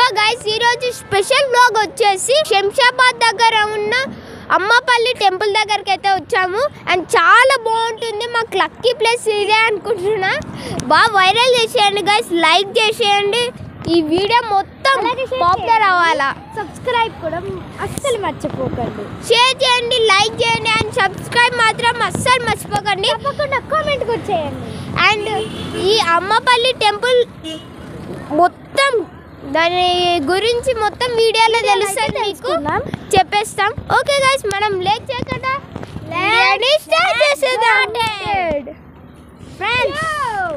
So guys ఈరోజు special blog వచ్చేసి శంషాబాద్ దగ్గర ఉన్న అమ్మపల్లి టెంపుల్ దగ్గరికి అయితే వచ్చాము అండ్ చాలా బాగుంటుంది మాకు లక్కీ ప్లేస్ ఇదే అనుకుంటున్నా బాగా వైరల్ చేసేయండి గైస్ లైక్ చేసేయండి ఈ వీడియో మొత్తం పాపులర్ అవ్వాలా సబ్స్క్రైబ్ కూడా అస్సలు మర్చిపోకండి షేర్ చేయండి లైక్ చేయండి అండ్ సబ్స్క్రైబ్ మాత్రం అస్సలు మర్చిపోకండి తప్పకుండా కామెంట్ కూడా చేయండి అండ్ ఈ అమ్మపల్లి టెంపుల్ మొత్తం దాని గురించి మొత్తం వీడియోలో తెలుస్తుంది మీకు తెలుసుకుందాం. చెప్పేస్తాం ఓకే గైస్ మనం లేట్ చేయకుండా వీడియోని స్టార్ట్ చేసేద్దాం ఫ్రెండ్స్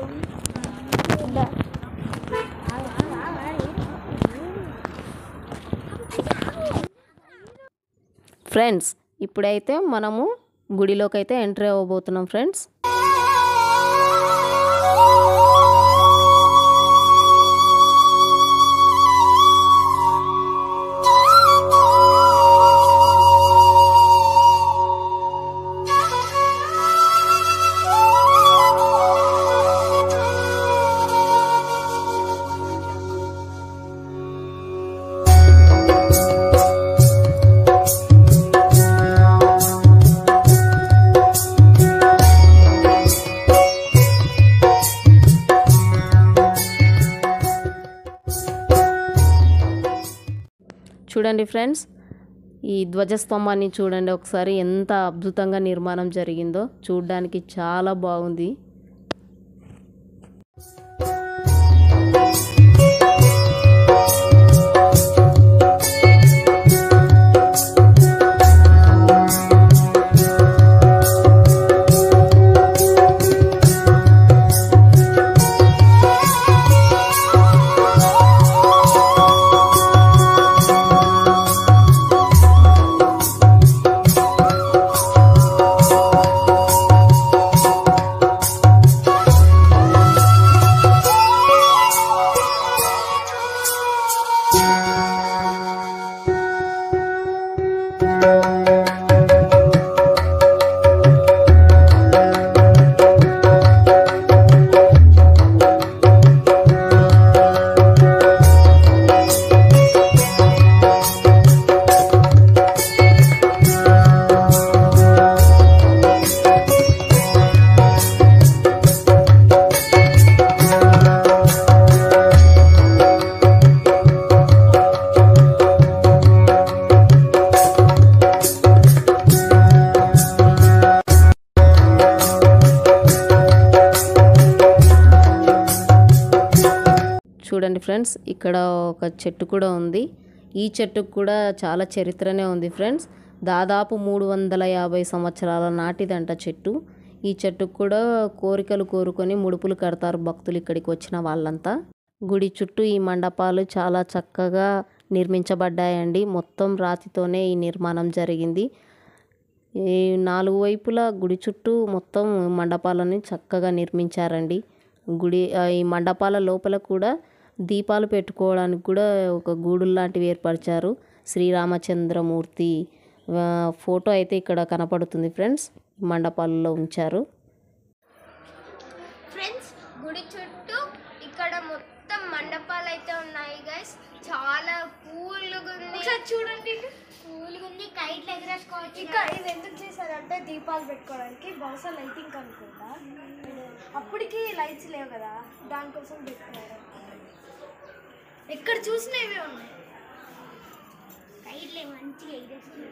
ఫ్రెండ్స్ ఇప్పుడైతే మనము గుడిలోకి అయితే ఎంట్రీ అవ్వబోతున్నాం ఫ్రెండ్స్ చూడండి ఫ్రెండ్స్ ఈ ధ్వజస్తంభాన్ని చూడండి ఒకసారి ఎంత అద్భుతంగా నిర్మాణం జరిగిందో చూడడానికి చాలా బాగుంది చూడండి ఫ్రెండ్స్ ఇక్కడ ఒక చెట్టు కూడా ఉంది ఈ చెట్టుకు కూడా చాలా చరిత్రనే ఉంది ఫ్రెండ్స్ దాదాపు మూడు వందల యాభై సంవత్సరాల నాటిదంట చెట్టు ఈ చెట్టుకు కూడా కోరికలు కోరుకొని ముడుపులు కడతారు భక్తులు ఇక్కడికి వచ్చిన వాళ్ళంతా గుడి చుట్టూ ఈ మండపాలు చాలా చక్కగా నిర్మించబడ్డాయండి మొత్తం రాతితోనే ఈ నిర్మాణం జరిగింది ఈ నాలుగు వైపులా గుడి చుట్టూ మొత్తం మండపాలని చక్కగా నిర్మించారండి గుడి ఆ, ఈ మండపాల లోపల కూడా దీపాలు పెట్టుకోవడానికి కూడా ఒక గూడు లాంటివి ఏర్పరిచారు శ్రీరామచంద్రమూర్తి ఆ, ఫోటో అయితే ఇక్కడ కనపడుతుంది ఫ్రెండ్స్ మండపాలలో ఉంచారు ఫ్రెండ్స్ గుడి చుట్టూ ఇక్కడ మొత్తం మండపాలు అయితే ఉన్నాయి గైస్ చాలా కూల్గా ఉంది ఒకసారి చూడండి కూల్గా ఉంది కైట్లు ఎగరేసుకోవచ్చు ఇంకా ఇది ఎందుకు చేశారంటే దీపాలు పెట్టుకోవడానికి బహుశా లైటింగ్ అనుకుంటా అప్పటికి లైట్స్ లేవు కదా దానికోసం పెట్టుకున్నారు ఎక్కడ చూసినా ఇవే ఉన్నాయి కైట్లు మంచిగా ఎగరేసుకోవచ్చు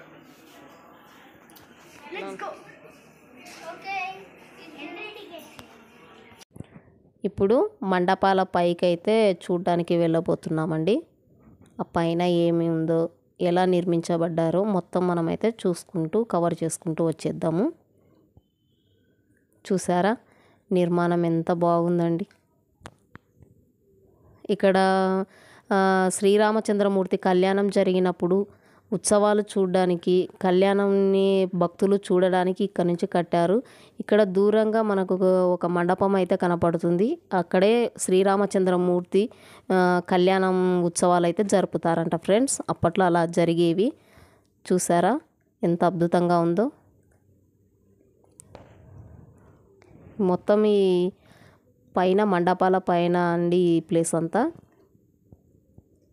let's go okay entry ticket ఇప్పుడు మండపాల పైకి అయితే చూడ్డానికి వెళ్ళబోతున్నామండి ఆ పైన ఏమి ఉందో ఎలా నిర్మించబడ్డారో మొత్తం మనమైతే చూసుకుంటూ కవర్ చేసుకుంటూ వచ్చేద్దాము చూసారా నిర్మాణం ఎంత బాగుందండి ఇక్కడ ఆ, శ్రీరామచంద్రమూర్తి కళ్యాణం జరిగినప్పుడు ఉత్సవాలు చూడడానికి కళ్యాణంని భక్తులు చూడడానికి ఇక్కడ నుంచి కట్టారు ఇక్కడ దూరంగా మనకు ఒక- ఒక మండపం అయితే కనపడుతుంది అక్కడే శ్రీరామచంద్రమూర్తి ఆ, కళ్యాణం ఉత్సవాలు అయితే జరుపుతారంట ఫ్రెండ్స్ అప్పట్లో అలా జరిగేవి చూసారా ఎంత అద్భుతంగా ఉందో మొత్తం ఈ పైన మండపాల పైన అండి ఈ ప్లేస్ అంతా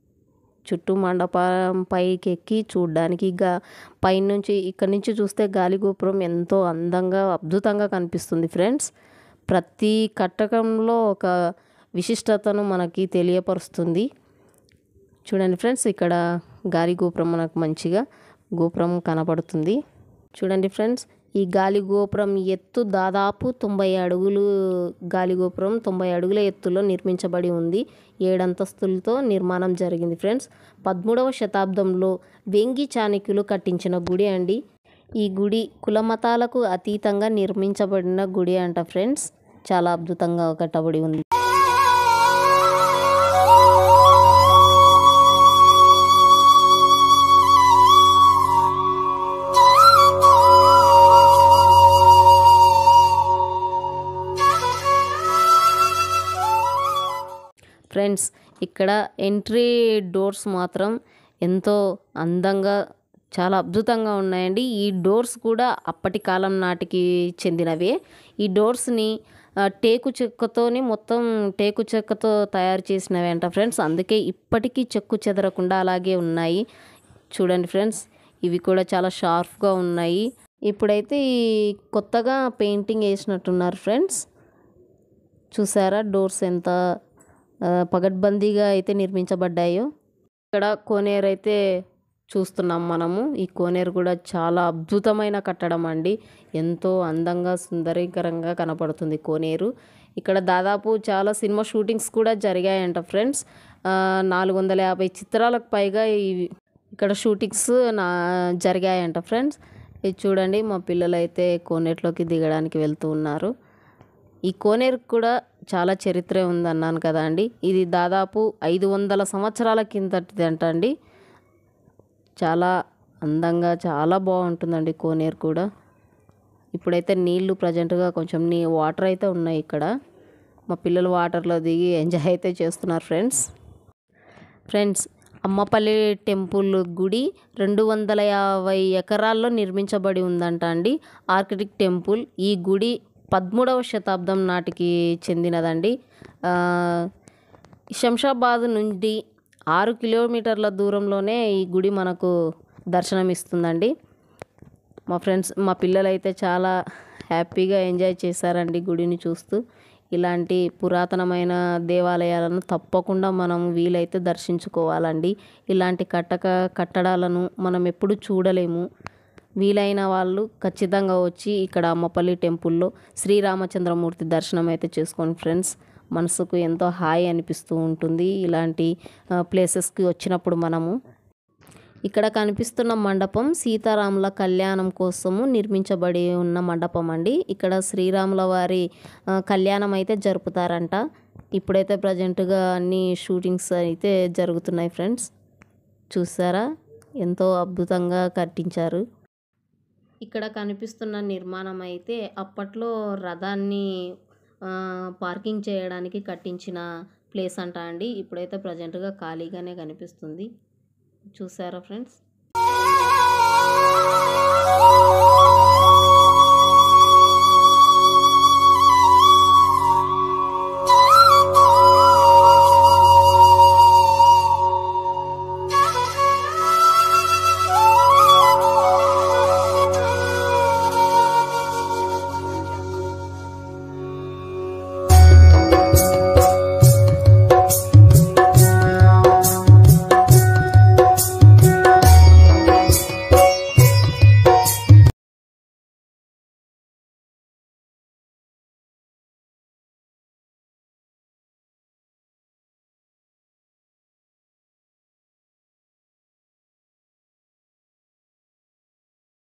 చుట్టూ మండపం పైకి ఎక్కి చూడడానికి గా పైనుంచి ఇక్కడ నుంచి చూస్తే గాలి గోపురం ఎంతో అందంగా అద్భుతంగా కనిపిస్తుంది ఫ్రెండ్స్ ప్రతి కట్టకంలో ఒక విశిష్టతను మనకి తెలియపరుస్తుంది చూడండి ఫ్రెండ్స్ ఇక్కడ గాలి గోపురం మనకు మంచిగా గోపురం కనపడుతుంది చూడండి ఫ్రెండ్స్ ఈ గాలి గోపురం ఎత్తు దాదాపు తొంభై అడుగులు గాలి గోపురం తొంభై అడుగుల ఎత్తులో నిర్మించబడి ఉంది ఏడంతస్తులతో నిర్మాణం జరిగింది ఫ్రెండ్స్ పదమూడవ శతాబ్దంలో వెంగి చాణక్యులు కట్టించిన గుడి అండి ఈ గుడి కులమతాలకు అతీతంగా నిర్మించబడిన గుడి అంట ఫ్రెండ్స్ చాలా అద్భుతంగా కట్టబడి ఉంది ఫ్రెండ్స్ ఇక్కడ ఎంట్రీ డోర్స్ మాత్రం ఎంతో అందంగా చాలా అద్భుతంగా ఉన్నాయండి ఈ డోర్స్ కూడా అప్పటి కాలం నాటికి చెందినవే ఈ డోర్స్ని ఆ, టేకు చెక్కతోని మొత్తం టేకు చెక్కతో తయారు చేసినవి అంట ఫ్రెండ్స్ అందుకే ఇప్పటికీ చెక్కు చెదరకుండా అలాగే ఉన్నాయి చూడండి ఫ్రెండ్స్ ఇవి కూడా చాలా షార్ప్గా ఉన్నాయి ఇప్పుడైతే ఈ కొత్తగా పెయింటింగ్ వేసినట్టున్నారు ఫ్రెండ్స్ చూసారా డోర్స్ ఎంత ఆ, పగడ్బందీగా అయితే నిర్మించబడ్డాయో ఇక్కడ కోనేరు అయితే చూస్తున్నాం మనము ఈ కోనేరు కూడా చాలా అద్భుతమైన కట్టడం అండి ఎంతో అందంగా సుందరీకరంగా కనపడుతుంది కోనేరు ఇక్కడ దాదాపు చాలా సినిమా షూటింగ్స్ కూడా జరిగాయంట ఫ్రెండ్స్ నాలుగు వందల యాభై చిత్రాలకు పైగా ఈ ఇక్కడ షూటింగ్స్ నా జరిగాయంట ఫ్రెండ్స్ ఇది చూడండి మా పిల్లలు అయితే కోనేరులోకి దిగడానికి వెళ్తూ ఉన్నారు ఈ కోనేరు కూడా చాలా చరిత్ర ఉంది అన్నాను కదా అండి ఇది దాదాపు ఐదు వందల సంవత్సరాల కిందటిది అంట అండి చాలా అందంగా చాలా బాగుంటుందండి కోనేరు కూడా ఇప్పుడైతే నీళ్లు ప్రజెంట్గా కొంచెం నీ వాటర్ అయితే ఉన్నాయి ఇక్కడ మా పిల్లలు వాటర్లో దిగి ఎంజాయ్ అయితే చేస్తున్నారు ఫ్రెండ్స్ ఫ్రెండ్స్ అమ్మపల్లి టెంపుల్ గుడి రెండు వందల యాభై ఎకరాల్లో నిర్మించబడి ఉందంట అండి ఆర్కిటిక్ టెంపుల్ ఈ గుడి పదమూడవ శతాబ్దం నాటికి చెందినదండి ఆ, శంషాబాద్ నుండి ఆరు కిలోమీటర్ల దూరంలోనే ఈ గుడి మనకు దర్శనమిస్తుందండి మా ఫ్రెండ్స్ మా పిల్లలు అయితే చాలా హ్యాపీగా ఎంజాయ్ చేశారండి గుడిని చూస్తూ ఇలాంటి పురాతనమైన దేవాలయాలను తప్పకుండా మనం వీలైతే దర్శించుకోవాలండి ఇలాంటి కట్టక కట్టడాలను మనం ఎప్పుడు చూడలేము వీలైన వాళ్ళు ఖచ్చితంగా వచ్చి ఇక్కడ అమ్మపల్లి టెంపుల్లో శ్రీరామచంద్రమూర్తి దర్శనం అయితే చేసుకోండి ఫ్రెండ్స్ మనసుకు ఎంతో హాయి అనిపిస్తూ ఉంటుంది ఇలాంటి ఆ, ప్లేసెస్కి వచ్చినప్పుడు మనము ఇక్కడ కనిపిస్తున్న మండపం సీతారాముల కళ్యాణం కోసము నిర్మించబడి ఉన్న మండపం అండి ఇక్కడ శ్రీరాముల వారి ఆ, కళ్యాణం అయితే జరుపుతారంట ఇప్పుడైతే ప్రజెంట్గా అన్ని షూటింగ్స్ అయితే జరుగుతున్నాయి ఫ్రెండ్స్ చూసారా ఎంతో అద్భుతంగా కట్టించారు ఇక్కడ కనిపిస్తున్న నిర్మాణం అయితే అప్పట్లో రథాన్ని ఆ, పార్కింగ్ చేయడానికి కట్టించిన ప్లేస్ అంట అండి ఇప్పుడైతే ప్రజెంట్గా ఖాళీగానే కనిపిస్తుంది చూసారా ఫ్రెండ్స్